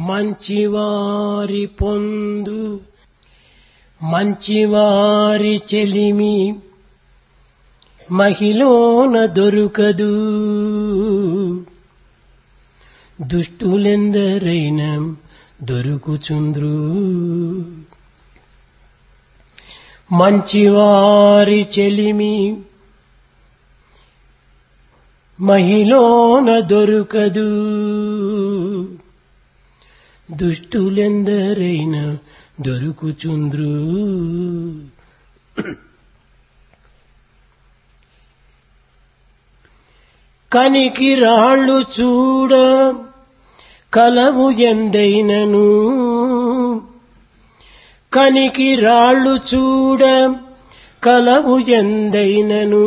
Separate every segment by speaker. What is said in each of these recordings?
Speaker 1: మంచివారి పొందు మంచివారి చెలిమి మహిళన దొరుకదు దుష్టులెందరైన దొరుకుచుంద్రు మంచివారి చెలిమి మహిళన దొరుకదు దుష్టులెందరైన దొరుకుచుంద్రు కనికి రాళ్ళు చూడ కలవు ఎందైనను కనికి రాళ్ళు చూడ కలవు ఎందైనను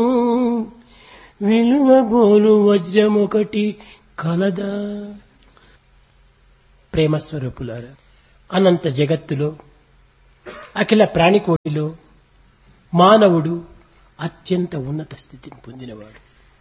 Speaker 1: విలువ బోలు వజ్రమొకటి కలదా ప్రేమస్వరూపులారా అనంత జగత్తులో అఖిల ప్రాణికోటిలో మానవుడు అత్యంత ఉన్నత స్థితిని పొందినవాడు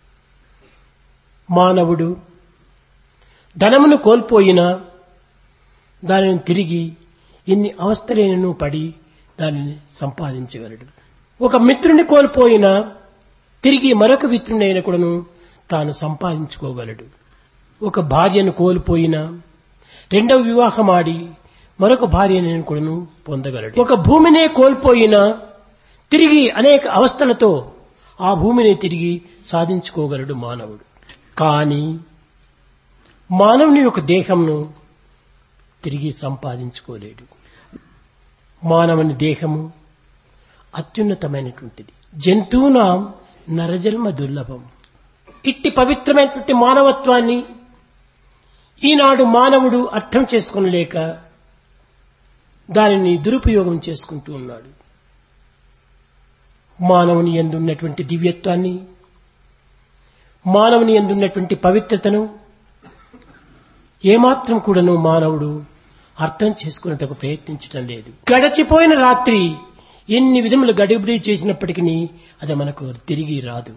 Speaker 1: మానవుడు ధనమును కోల్పోయినా దానిని తిరిగి ఎన్ని అవస్థలైనను పడి దానిని సంపాదించగలడు ఒక మిత్రుని కోల్పోయినా తిరిగి మరొక మిత్రుడైన కూడాను తాను సంపాదించుకోగలడు ఒక భార్యను కోల్పోయినా రెండవ వివాహం ఆడి మరొక భార్యను కూడాను పొందగలడు ఒక భూమినే కోల్పోయినా తిరిగి అనేక అవస్థలతో ఆ భూమిని తిరిగి సాధించుకోగలడు మానవుడు కానీ మానవుని యొక్క దేహంను తిరిగి సంపాదించుకోలేడు మానవుని దేహము అత్యున్నతమైనటువంటిది జంతువునాం నరజన్మ దుర్లభం ఇట్టి పవిత్రమైనటువంటి మానవత్వాన్ని ఈనాడు మానవుడు అర్థం చేసుకునలేక దానిని దురుపయోగం చేసుకుంటూ ఉన్నాడు మానవుని ఎందున్నటువంటి దివ్యత్వాన్ని మానవుని ఎందున్నటువంటి పవిత్రతను ఏమాత్రం కూడాను మానవుడు అర్థం చేసుకున్నటకు ప్రయత్నించటం లేదు గడచిపోయిన రాత్రి ఎన్ని విధములు గడిబిడి చేసినప్పటికీ అది మనకు తిరిగి రాదు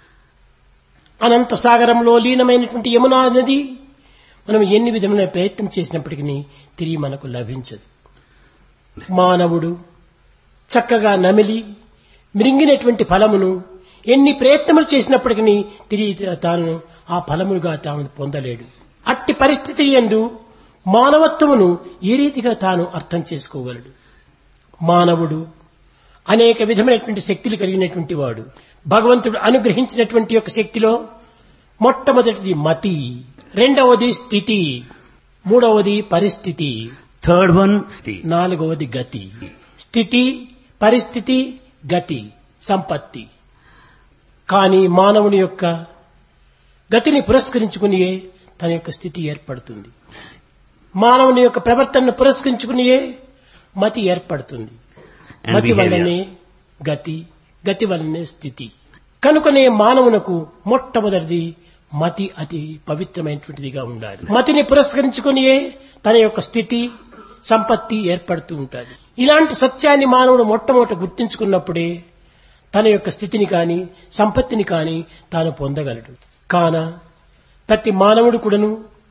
Speaker 1: అనంత సాగరంలో లీనమైనటువంటి యమునా నది మనం ఎన్ని విధముల ప్రయత్నం చేసినప్పటికీ తిరిగి మనకు లభించదు మానవుడు చక్కగా నమిలి మిరింగినటువంటి ఫలమును ఎన్ని ప్రయత్నములు చేసినప్పటికీ తిరిగి తాను ఆ ఫలములుగా తాను పొందలేడు అట్టి పరిస్థితి ఎందు మానవత్వమును ఏ రీతిగా తాను అర్థం చేసుకోగలడు మానవుడు అనేక విధమైనటువంటి శక్తులు కలిగినటువంటి వాడు భగవంతుడు అనుగ్రహించినటువంటి యొక్క శక్తిలో మొట్టమొదటిది మతి రెండవది స్థితి మూడవది పరిస్థితి
Speaker 2: Third one, the
Speaker 1: నాలుగవది గతి స్థితి పరిస్థితి గతి సంపత్తి కానీ మానవుని యొక్క గతిని పురస్కరించుకునియే తన యొక్క స్థితి ఏర్పడుతుంది మానవుని యొక్క ప్రవర్తనను పురస్కరించుకునియే మతి ఏర్పడుతుంది
Speaker 2: And
Speaker 1: మతి
Speaker 2: behavior.
Speaker 1: వల్లనే గతి గతి వల్లనే స్థితి కనుకనే మానవునకు మొట్టమొదటిది మతి అతి పవిత్రమైనటువంటిదిగా ఉండాలి మతిని పురస్కరించుకునియే తన యొక్క స్థితి సంపత్తి ఏర్పడుతూ ఉంటుంది ఇలాంటి సత్యాన్ని మానవుడు మొట్టమొదట గుర్తించుకున్నప్పుడే తన యొక్క స్థితిని కాని సంపత్తిని కాని తాను పొందగలడు కాన ప్రతి మానవుడు కూడాను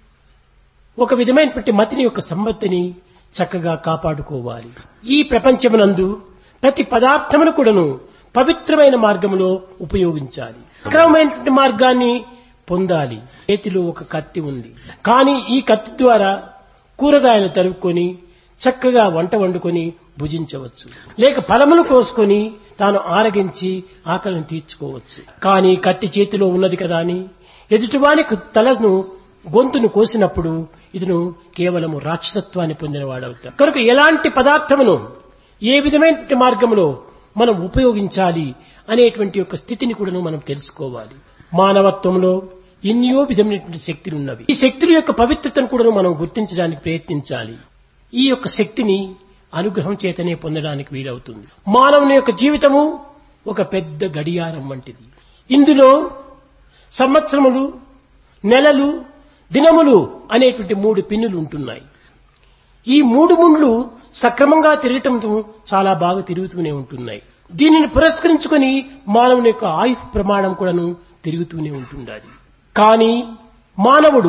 Speaker 1: ఒక విధమైనటువంటి మతిని యొక్క సంపత్తిని చక్కగా కాపాడుకోవాలి ఈ ప్రపంచమునందు ప్రతి పదార్థమును కూడాను పవిత్రమైన మార్గంలో ఉపయోగించాలి క్రమమైనటువంటి మార్గాన్ని పొందాలి చేతిలో ఒక కత్తి ఉంది కానీ ఈ కత్తి ద్వారా కూరగాయలు తరుక్కొని చక్కగా వంట వండుకొని భుజించవచ్చు లేక ఫలములు కోసుకొని తాను ఆరగించి ఆకలిని తీర్చుకోవచ్చు కానీ కత్తి చేతిలో ఉన్నది కదా అని ఎదుటివానికి తలను గొంతును కోసినప్పుడు ఇతను కేవలము రాక్షసత్వాన్ని పొందినవాడవుతాడు కనుక ఎలాంటి పదార్థమును ఏ విధమైనటువంటి మార్గంలో మనం ఉపయోగించాలి అనేటువంటి యొక్క స్థితిని కూడా మనం తెలుసుకోవాలి మానవత్వంలో ఎన్నో విధమైనటువంటి శక్తులు ఉన్నవి ఈ శక్తుల యొక్క పవిత్రతను కూడా మనం గుర్తించడానికి ప్రయత్నించాలి ఈ యొక్క శక్తిని అనుగ్రహం చేతనే పొందడానికి వీలవుతుంది మానవుని యొక్క జీవితము ఒక పెద్ద గడియారం వంటిది ఇందులో సంవత్సరములు నెలలు దినములు అనేటువంటి మూడు పిన్నులు ఉంటున్నాయి ఈ మూడు ముండ్లు సక్రమంగా తిరగటంతో చాలా బాగా తిరుగుతూనే ఉంటున్నాయి దీనిని పురస్కరించుకొని మానవుని యొక్క ఆయుష్ ప్రమాణం కూడాను తిరుగుతూనే ఉంటుండాలి కానీ మానవుడు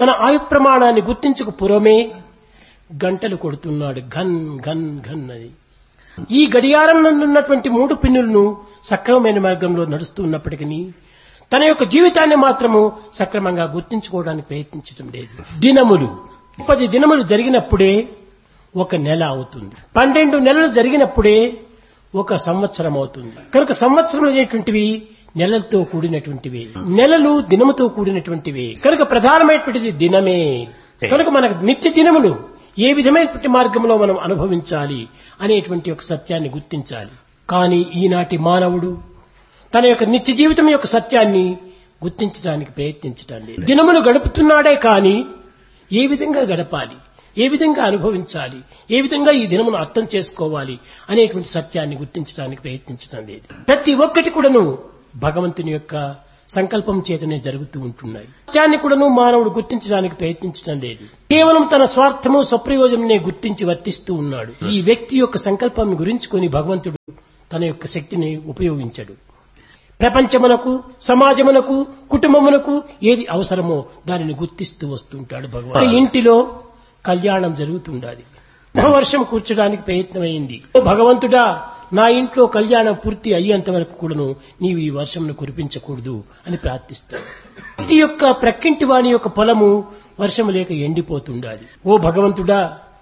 Speaker 1: తన ఆయు ప్రమాణాన్ని గుర్తించక పురమే గంటలు కొడుతున్నాడు ఘన్ ఘన్ ఘన్ అని ఈ గడియారం నందున్నటువంటి మూడు పిన్నులను సక్రమమైన మార్గంలో నడుస్తూ ఉన్నప్పటికీ తన యొక్క జీవితాన్ని మాత్రము సక్రమంగా గుర్తించుకోవడానికి ప్రయత్నించడం లేదు దినములు పది దినములు జరిగినప్పుడే ఒక నెల అవుతుంది పన్నెండు నెలలు జరిగినప్పుడే ఒక సంవత్సరం అవుతుంది కనుక సంవత్సరం అనేటువంటివి నెలలతో కూడినటువంటివి నెలలు దినముతో కూడినటువంటివి కనుక ప్రధానమైనటువంటిది దినమే కనుక మనకు నిత్య దినములు ఏ విధమైనటువంటి మార్గంలో మనం అనుభవించాలి అనేటువంటి ఒక సత్యాన్ని గుర్తించాలి కానీ ఈనాటి మానవుడు తన యొక్క నిత్య జీవితం యొక్క సత్యాన్ని గుర్తించడానికి ప్రయత్నించటం లేదు దినములు గడుపుతున్నాడే కానీ ఏ విధంగా గడపాలి ఏ విధంగా అనుభవించాలి ఏ విధంగా ఈ దినమును అర్థం చేసుకోవాలి అనేటువంటి సత్యాన్ని గుర్తించడానికి ప్రయత్నించడం లేదు ప్రతి ఒక్కటి కూడాను భగవంతుని యొక్క సంకల్పం చేతనే జరుగుతూ ఉంటున్నాయి సత్యాన్ని కూడాను మానవుడు గుర్తించడానికి ప్రయత్నించడం లేదు కేవలం తన స్వార్థము స్వప్రయోజననే గుర్తించి వర్తిస్తూ ఉన్నాడు ఈ వ్యక్తి యొక్క సంకల్పం గురించుకొని భగవంతుడు తన యొక్క శక్తిని ఉపయోగించడు ప్రపంచమునకు సమాజమునకు కుటుంబమునకు ఏది అవసరమో దానిని గుర్తిస్తూ వస్తుంటాడు భగవాన్ ఇంటిలో కళ్యాణం జరుగుతుండాలి వర్షం కూర్చడానికి ప్రయత్నమైంది ఓ భగవంతుడా నా ఇంట్లో కళ్యాణం పూర్తి అయ్యేంత వరకు కూడాను నీవు ఈ వర్షంను కురిపించకూడదు అని ప్రార్థిస్తాడు ప్రతి యొక్క ప్రక్కింటి వాని యొక్క పొలము వర్షము లేక ఎండిపోతుండాలి ఓ భగవంతుడా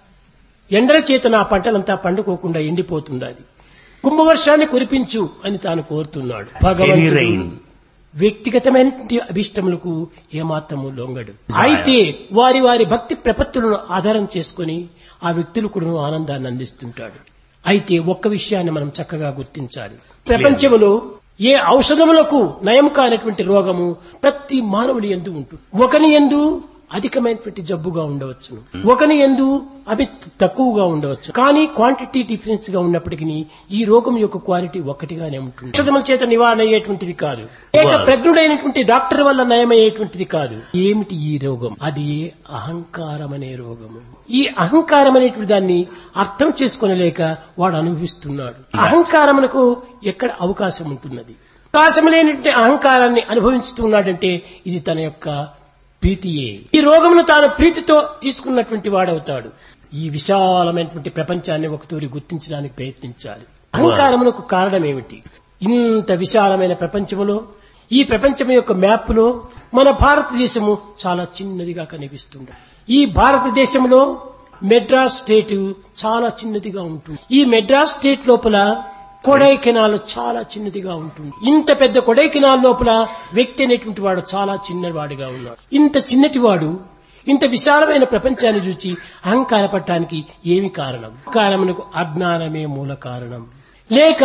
Speaker 1: ఎండల చేత నా పంటలంతా పండుకోకుండా ఎండిపోతుండాలి కుంభవర్షాన్ని కురిపించు అని తాను కోరుతున్నాడు
Speaker 2: Heavy
Speaker 1: భగవంతుడు
Speaker 2: rain.
Speaker 1: వ్యక్తిగతమైనటువంటి అభిష్టములకు ఏమాత్రము లొంగడు అయితే వారి వారి భక్తి ప్రపత్తులను ఆధారం చేసుకొని ఆ వ్యక్తులు కూడా ఆనందాన్ని అందిస్తుంటాడు అయితే ఒక్క విషయాన్ని మనం చక్కగా గుర్తించాలి ప్రపంచంలో ఏ ఔషధములకు నయం కానటువంటి రోగము ప్రతి మానవుని ఎందు ఉంటుంది ఒకని ఎందు అధికమైనటువంటి జబ్బుగా ఉండవచ్చును ఒకని ఎందు అవి తక్కువగా ఉండవచ్చు కానీ క్వాంటిటీ డిఫరెన్స్ గా ఉన్నప్పటికీ ఈ రోగం యొక్క క్వాలిటీ ఒక్కటిగానే ఉంటుంది ఔషధముల చేత నివారణ అయ్యేటువంటిది కాదు ఏక ప్రజ్ఞుడైనటువంటి డాక్టర్ వల్ల నయమయ్యేటువంటిది కాదు ఏమిటి ఈ రోగం అది అహంకారం అనే రోగము ఈ అహంకారం అనేటువంటి దాన్ని అర్థం చేసుకొనలేక వాడు అనుభవిస్తున్నాడు అహంకారమునకు ఎక్కడ అవకాశం ఉంటున్నది అవకాశం లేనటువంటి అహంకారాన్ని అనుభవించుతున్నాడంటే ఇది తన యొక్క ప్రీతియే ఈ రోగమును తాను ప్రీతితో తీసుకున్నటువంటి వాడవుతాడు ఈ విశాలమైనటువంటి ప్రపంచాన్ని ఒకతూరి గుర్తించడానికి ప్రయత్నించాలి అహంకారమునకు కారణం ఏమిటి ఇంత విశాలమైన ప్రపంచములో ఈ ప్రపంచం యొక్క మ్యాప్లో మన భారతదేశము చాలా చిన్నదిగా కనిపిస్తుంది ఈ భారతదేశంలో మెడ్రాస్ స్టేట్ చాలా చిన్నదిగా ఉంటుంది ఈ మెడ్రాస్ స్టేట్ లోపల కొడైకెనాల్ చాలా చిన్నదిగా ఉంటుంది ఇంత పెద్ద కొడైకెనాల్ లోపల వ్యక్తి అనేటువంటి వాడు చాలా చిన్నవాడిగా ఉన్నాడు ఇంత చిన్నటి వాడు ఇంత విశాలమైన ప్రపంచాన్ని చూచి అహంకారపడటానికి ఏమి కారణం కారణమునకు అజ్ఞానమే మూల కారణం లేక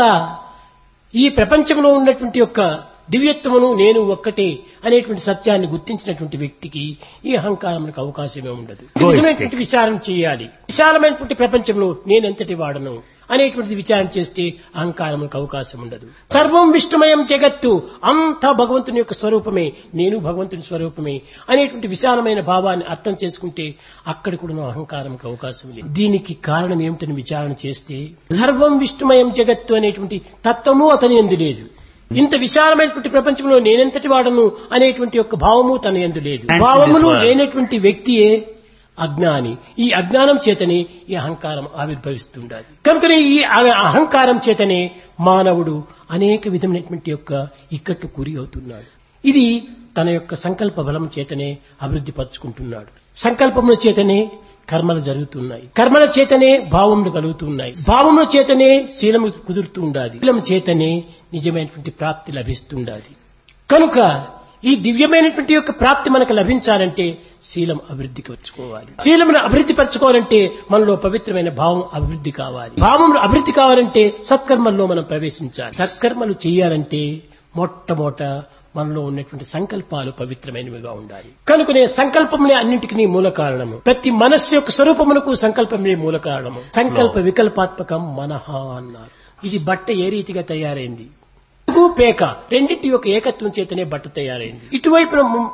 Speaker 1: ఈ ప్రపంచంలో ఉన్నటువంటి యొక్క దివ్యత్వమును నేను ఒక్కటే అనేటువంటి సత్యాన్ని గుర్తించినటువంటి వ్యక్తికి ఈ అహంకారములకు అవకాశమే ఉండదు ఈ
Speaker 2: Go
Speaker 1: విధమైనటువంటి విచారం చేయాలి విశాలమైనటువంటి ప్రపంచంలో నేనెంతటి వాడను అనేటువంటిది విచారం చేస్తే అహంకారములకు అవకాశం ఉండదు సర్వం విష్ణుమయం జగత్తు అంతా భగవంతుని యొక్క స్వరూపమే నేను భగవంతుని స్వరూపమే అనేటువంటి విశాలమైన భావాన్ని అర్థం చేసుకుంటే అక్కడ కూడా అహంకారంకి అవకాశం లేదు దీనికి కారణం ఏమిటని విచారణ చేస్తే సర్వం విష్ణుమయం జగత్తు అనేటువంటి తత్వము అతని ఎందు లేదు ఇంత విశాలమైనటువంటి ప్రపంచంలో నేనెంతటి వాడను అనేటువంటి యొక్క భావము తన ఎందు లేదు
Speaker 2: And
Speaker 1: భావములు
Speaker 2: this word.
Speaker 1: లేనటువంటి వ్యక్తియే అజ్ఞాని ఈ అజ్ఞానం చేతనే ఈ అహంకారం ఆవిర్భవిస్తుండాలి కనుకనే ఈ అ- అహంకారం చేతనే మానవుడు అనేక విధమైనటువంటి యొక్క ఇక్కట్టు గురి అవుతున్నాడు ఇది తన యొక్క సంకల్ప బలం చేతనే అభివృద్ధి పరుచుకుంటున్నాడు సంకల్పముల చేతనే కర్మలు జరుగుతున్నాయి కర్మల చేతనే భావములు కలుగుతున్నాయి భావముల చేతనే శీలము కుదురుతూ ఉండాలి శీలం చేతనే నిజమైనటువంటి ప్రాప్తి లభిస్తుండాలి కనుక ఈ దివ్యమైనటువంటి యొక్క ప్రాప్తి మనకు లభించాలంటే శీలం అభివృద్ధికి వచ్చుకోవాలి శీలమును అభివృద్ధి పరచుకోవాలంటే మనలో పవిత్రమైన భావం అభివృద్ధి కావాలి భావములు అభివృద్ధి కావాలంటే సత్కర్మల్లో మనం ప్రవేశించాలి సత్కర్మలు చేయాలంటే మొట్టమొదట మనలో ఉన్నటువంటి సంకల్పాలు పవిత్రమైనవిగా ఉండాలి కనుకనే సంకల్పములే అన్నింటికి మూల కారణము ప్రతి మనస్సు యొక్క స్వరూపమునకు సంకల్పమే మూల కారణము సంకల్ప వికల్పాత్మకం మనహ అన్నారు ఇది బట్ట ఏ రీతిగా తయారైంది రంగు, పేక రెండింటి యొక్క ఏకత్వం చేతనే బట్ట తయారైంది ఇటువైపున ము-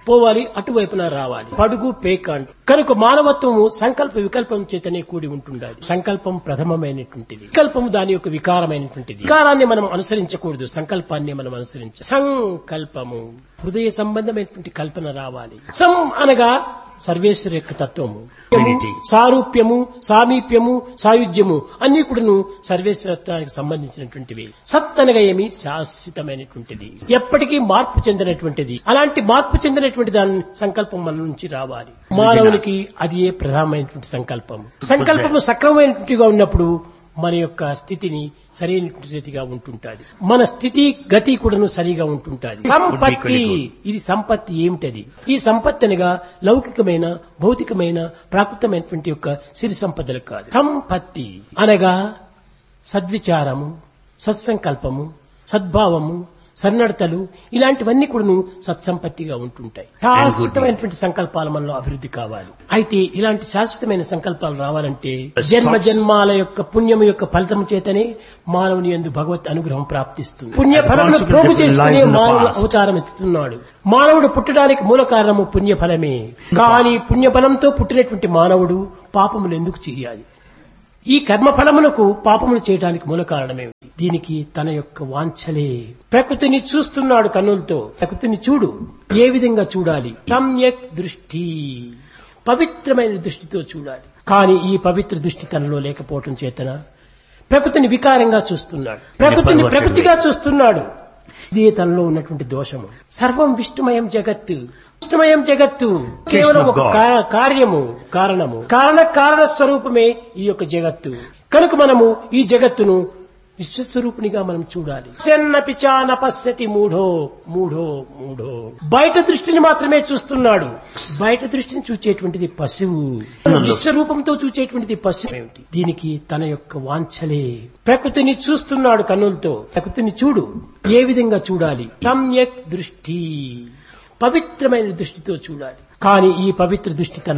Speaker 1: పోవాలి అటువైపున రావాలి పడుగు పేకాండు కనుక మానవత్వము సంకల్ప వికల్పం చేతనే కూడి ఉంటుండాలి సంకల్పం ప్రథమమైనటువంటిది వికల్పం దాని యొక్క వికారమైనటువంటిది వికారాన్ని మనం అనుసరించకూడదు సంకల్పాన్ని మనం అనుసరించ సంకల్పము హృదయ సంబంధమైనటువంటి కల్పన రావాలి సం అనగా సర్వేశ్వర యొక్క తత్వము
Speaker 2: Unity.
Speaker 1: సారూప్యము సామీప్యము సాయుధ్యము అన్ని కూడాను సర్వేశ్వరత్వానికి సంబంధించినటువంటివి సత్ అనగా ఏమి శాశ్వతమైనటువంటిది ఎప్పటికీ మార్పు చెందినటువంటిది అలాంటి మార్పు చెందినటువంటి దాని సంకల్పం మన నుంచి రావాలి మానవునికి అది ఏ ప్రధానమైనటువంటి సంకల్పం సంకల్పము సక్రమమైనటువంటిగా ఉన్నప్పుడు మన యొక్క స్థితిని సరైనటువంటి స్థితిగా ఉంటుంటాది మన స్థితి గతి కూడాను సరిగా ఉంటుంటాది సంపత్తి ఇది సంపత్తి ఏమిటది ఈ సంపత్తి అనగా లౌకికమైన భౌతికమైన ప్రాకృతమైనటువంటి యొక్క సిరి సంపదలు కాదు సంపత్తి అనగా సద్విచారము సత్సంకల్పము సద్భావము సన్నడతలు ఇలాంటివన్నీ కూడాను సత్సంపత్తిగా ఉంటుంటాయి శాశ్వతమైనటువంటి సంకల్పాలు మనలో అభివృద్ధి కావాలి అయితే ఇలాంటి శాశ్వతమైన సంకల్పాలు రావాలంటే జన్మ జన్మాల యొక్క పుణ్యము యొక్క ఫలితం చేతనే మానవుని ఎందు భగవత్ అనుగ్రహం ప్రాప్తిస్తుంది పుణ్య ఫలమును ప్రోగు చేసుకునే మానవుడు అవతారం ఎత్తుతున్నాడు మానవుడు పుట్టడానికి మూల కారణము పుణ్యఫలమే కానీ పుణ్యఫలంతో పుట్టినటువంటి మానవుడు పాపములు ఎందుకు చేయాలి ఈ కర్మఫలమునకు పాపములు చేయడానికి మూల కారణమేమిటి దీనికి తన యొక్క వాంఛలే ప్రకృతిని చూస్తున్నాడు కన్నులతో ప్రకృతిని చూడు ఏ విధంగా చూడాలి సమ్యక్ దృష్టి పవిత్రమైన దృష్టితో చూడాలి కానీ ఈ పవిత్ర దృష్టి తనలో లేకపోవటం చేతన ప్రకృతిని వికారంగా చూస్తున్నాడు ప్రకృతిని ప్రకృతిగా చూస్తున్నాడు ఇదే తనలో ఉన్నటువంటి దోషము సర్వం విష్ణుమయం జగత్తు విష్ణుమయం జగత్తు కేవలం ఒక కా- కార్యము కారణము కారణ కారణ స్వరూపమే ఈ యొక్క జగత్తు కనుక మనము ఈ జగత్తును విశ్వస్వరూపునిగా మనం చూడాలి సెన్నపి చాన పశ్యతి మూఢో మూఢో మూఢో బయట దృష్టిని మాత్రమే చూస్తున్నాడు బయట దృష్టిని చూచేటువంటిది పశువు విశ్వరూపంతో చూచేటువంటిది పశువు ఏమిటి దీనికి తన యొక్క వాంఛలే ప్రకృతిని చూస్తున్నాడు కన్నులతో ప్రకృతిని చూడు ఏ విధంగా చూడాలి సమ్యక్ దృష్టి పవిత్రమైన దృష్టితో చూడాలి కానీ ఈ పవిత్ర దృష్టి తన